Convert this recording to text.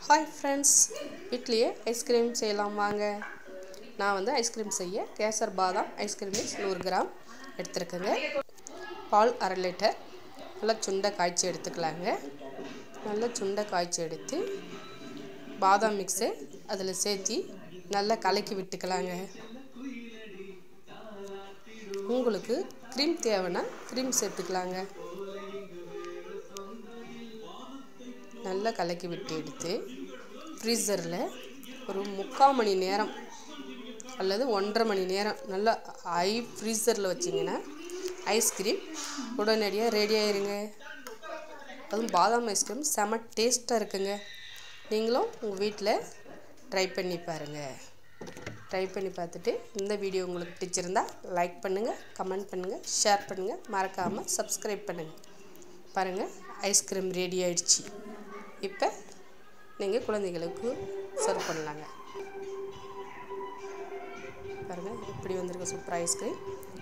hi friends வீட்லேயே ice cream செய்யலாம் வாங்க நான் வந்து ஐஸ்கிரீம் செய்ய கேசர் பாதாம் ஐஸ்கிரீம் மிக்ஸ் நூறு கிராம் எடுத்துருக்கேங்க பால் அரை லிட்டர் நல்லா சுண்டை காய்ச்சி எடுத்துக்கலாங்க நல்லா சுண்டை காய்ச்சி எடுத்து பாதாம் மிக்ஸை அதில் சேர்த்தி நல்லா கலக்கி விட்டுக்கலாங்க உங்களுக்கு க்ரீம் தேவைன்னா க்ரீம் சேர்த்துக்கலாங்க நல்லா கலக்கி விட்டு எடுத்து ஃப்ரீசரில் ஒரு முக்கால் மணி நேரம் அல்லது ஒன்றரை மணி நேரம் நல்லா ஹை ஃப்ரீசரில் வச்சிங்கன்னா ஐஸ்கிரீம் உடனடியாக ரெடி ஆயிருங்க அதுவும் பாதாம் ஐஸ்கிரீம் செம டேஸ்ட்டாக இருக்குங்க நீங்களும் உங்கள் வீட்டில் ட்ரை பண்ணி பாருங்கள் ட்ரை பண்ணி பார்த்துட்டு இந்த வீடியோ உங்களுக்கு பிடிச்சிருந்தா லைக் பண்ணுங்கள் கமெண்ட் பண்ணுங்கள் ஷேர் பண்ணுங்கள் மறக்காமல் சப்ஸ்கிரைப் பண்ணுங்கள் பாருங்கள் ஐஸ்கிரீம் ரெடி ஆயிடுச்சு இப்போ நீங்கள் குழந்தைகளுக்கு சர்வ் பண்ணலாங்க பாருங்கள் இப்படி வந்திருக்க சூப்பர் ஐஸ்கிரீம்